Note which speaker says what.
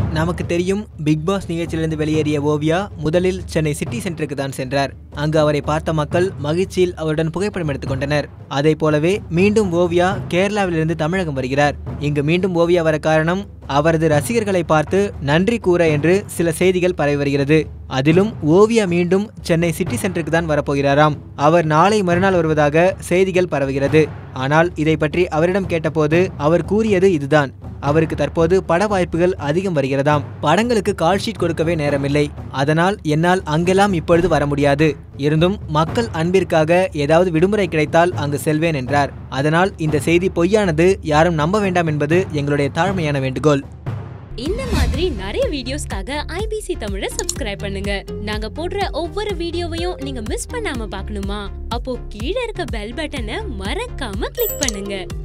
Speaker 1: நமக்கு தெரியும் big pass நிகழ்ச்சியிலிருந்து வெளியேறிய ஓவியா முதலில் சென்னை சிட்டி சென்டருக்கு தான் சென்றார் அங்கு அவரை பார்த்த மக்கள் மகிழ்ச்சியில் அவருடன் புகைப்படம் எடுத்துக் கொண்டனர் அதை போலவே மீண்டும் ஓவியா கேரளாவிலிருந்து தமிழகம் வருகிறார் இங்கு மீண்டும் ஓவியா வர காரணம் அவரது ரசிகர்களை பார்த்து நன்றி கூற என்று சில செய்திகள் பரவி வருகிறது அதிலும் ஓவியா மீண்டும் சென்னை சிட்டி சென்டருக்கு தான் வரப்போகிறாராம் அவர் நாளை மறுநாள் வருவதாக செய்திகள் பரவுகிறது ஆனால் இதை பற்றி அவரிடம் கேட்டபோது அவர் கூறியது இதுதான் அவருக்கு தற்போது பட வாய்ப்புகள் அதிகம் வருகிறதாம் படங்களுக்கு கால் ஷீட் கொடுக்கவே நேரமில்லை அதனால் என்னால் அங்கெல்லாம் இப்பொழுது வர முடியாது இருந்தும் மக்கள் அன்பிற்காக ஏதாவது விடுமுறை கிடைத்தால் அங்கு செல்வேன் என்றார் அதனால் இந்த செய்தி பொய்யானது யாரும் நம்ப வேண்டாம் என்பது எங்களுடைய தாழ்மையான வேண்டுகோள்
Speaker 2: இந்த மாதிரி நிறைய வீடியோஸ்க்காக ஐபிசி தமிழை சப்ஸ்கிரைப் பண்ணுங்க நாங்க போடுற ஒவ்வொரு வீடியோவையும் நீங்க மிஸ் பண்ணாம பார்க்கணுமா அப்போ கீழே இருக்க பெல் பட்டனை மறக்காம கிளிக் பண்ணுங்க